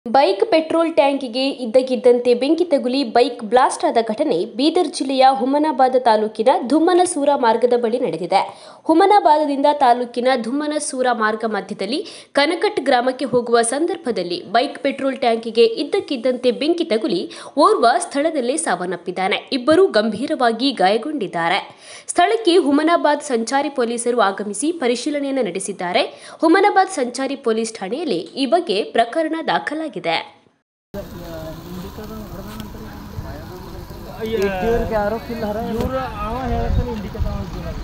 bike petrol ಟ್ಯಾಂಕಿಗೆ ಇದ್ದಕ್ಕಿದ್ದಂತೆ ಬೆಂಕಿ ತಗುಲಿ ಬೈಕ್ ಬ್ಲಾಸ್ಟ್ ಆದ ಘಟನೆ ಬೀದರ್ ಜಿಲ್ಲೆಯ ಹುಮನಾಬಾದ ತಾಲೂಕಿನ ಧುಮ್ಮನಸೂರ ಮಾರ್ಗದ ಬಳಿ ನಡೆದಿದೆ ಹುಮನಾಬಾದದಿಂದ ತಾಲೂಕಿನ ಧುಮ್ಮನಸೂರ ಮಾರ್ಗ ಮಧ್ಯದಲ್ಲಿ ಕನಕಟ್ ಗ್ರಾಮಕ್ಕೆ ಹೋಗುವ ಸಂದರ್ಭದಲ್ಲಿ ಬೈಕ್ ಪೆಟ್ರೋಲ್ ಟ್ಯಾಂಕಿಗೆ ಇದ್ದಕ್ಕಿದ್ದಂತೆ ಬೆಂಕಿ ತಗುಲಿ ಓರ್ವ ಸ್ಥಳದಲ್ಲೇ ಸಾವನ್ನಪ್ಪಿದ್ದಾನೆ ಇಬ್ಬರು ಗಂಭೀರವಾಗಿ ಗಾಯಗೊಂಡಿದ್ದಾರೆ ಸ್ಥಳಕ್ಕೆ ಹುಮನಾಬಾದ್ ಸಂಚಾರಿ ಪೊಲೀಸರು ಆಗಮಿಸಿ ಪರಿಶೀಲನೆಯನ್ನು ನಡೆಸಿದ್ದಾರೆ ಹುಮನಾಬಾದ್ ಸಂಚಾರಿ ಪೊಲೀಸ್ ಠಾಣೆಯಲ್ಲಿ ಈ ಬಗ್ಗೆ ಪ್ರಕರಣ ದಾಖಲಾಗಿದೆ ಇವ್ರಿಗೆ ಯಾರೋ ಕಿಲ್ ಹರ ಇವ್ರು ಅವ ಹೇಳ್ತಾನೆ ಇಂಡಿಕೇಟರ್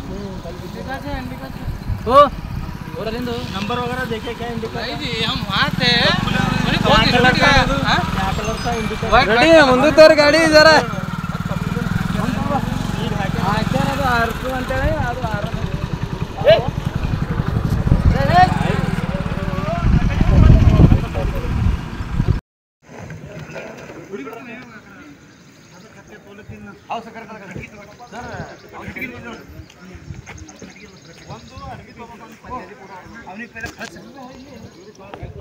ಓ नंबर वगैरह देखे क्या इंडिकेटर जी हम वहाँ थे क्या कलर का क्या कलर का इंडिकेटर ರೆಡಿ ಮುಂದೆ ತೋರಿ ಗಾಡಿ ಜರ ಈಗ ಹಾಕಿ ಹಾಕ್ಯಾರ ಅದು ಅರ್ಕು ಅಂತೇಳಿ ಅದು ಅರ್ ಅವನಿಗೆ